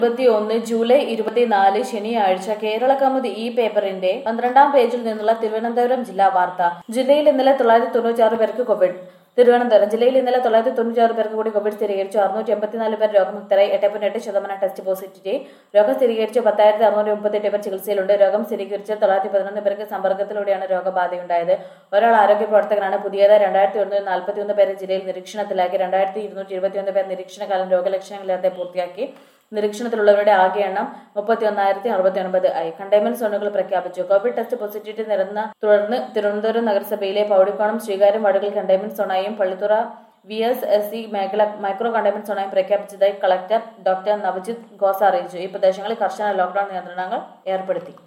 ഇരുപത്തിയൊന്ന് ജൂലൈ ഇരുപത്തിനാല് ശനിയാഴ്ച കേരള കൗമുദി ഈ പേപ്പറിന്റെ പന്ത്രണ്ടാം പേജിൽ നിന്നുള്ള തിരുവനന്തപുരം ജില്ലാ വാർത്ത ജില്ലയിൽ ഇന്നലെ തൊള്ളായിരത്തി തൊണ്ണൂറ്റാറ് പേർക്ക് കോവിഡ് തിരുവനന്തപുരം ജില്ലയിൽ ഇന്നലെ തൊള്ളായിരത്തി തൊണ്ണൂറ്റാറ് പേർക്ക് കൂടി കോവിഡ് സ്ഥിരീകരിച്ചു അറുന്നൂറ്റി എൺപത്തിനാല് പേർ രോഗമുക്തരായി എട്ട് പോയിന്റ് എട്ട് ശതമാനം ടെസ്റ്റ് പോസിറ്റിവിറ്റി രോഗം സ്ഥിരീകരിച്ച പത്തായിരത്തി അറുന്നൂറ്റി മുപ്പത്തെട്ട് പേർ ചികിത്സയിലുണ്ട് രോഗം സ്ഥിരീകരിച്ച തൊള്ളായിരത്തി പതിനൊന്ന് പേർക്ക് സമ്പർക്കത്തിലൂടെയാണ് രോഗബാധയുണ്ടായത് ഒരാൾ ആരോഗ്യ പ്രവർത്തകനാണ് പുതിയതായി രണ്ടായിരത്തി ഒരുന്നൂറ്റി നാൽപ്പത്തി ഒന്ന് പേരെ ജില്ലയിൽ നിരീക്ഷണത്തിലാക്കി രണ്ടായിരത്തി ഇരുന്നൂറ്റി ഇരുപത്തിയൊന്ന് പേർ നിരീക്ഷണകാലം രോഗലക്ഷണങ്ങളില്ലാതെ പൂർത്തിയാക്കി നിരീക്ഷണത്തിലുള്ളവരുടെ ആകെ എണ്ണം മുപ്പത്തി ഒന്നായിരത്തി അറുപത്തി ഒൻപത് ആയി കണ്ടെയ്ൻമെന്റ് സോണുകൾ പ്രഖ്യാപിച്ചു കോവിഡ് ടെസ്റ്റ് പോസിറ്റിവിറ്റി നിരന്ന തുടർന്ന് തിരുവനന്തപുരം നഗരസഭയിലെ പൗടിക്കോണം ശ്രീകാര്യം വാർഡുകൾ കണ്ടെയ്ൻമെന്റ് സോണായും Pallithura V S S C മേഖല മൈക്രോ കണ്ടെയ്ൻമെന്റ് സോണായും പ്രഖ്യാപിച്ചതായി കളക്ടർ ഡോക്ടർ നവജിത് ഖോസ അറിയിച്ചു ഈ പ്രദേശങ്ങളിൽ കർശന ലോക്ഡൌൺ നിയന്ത്രണങ്ങൾ ഏർപ്പെടുത്തി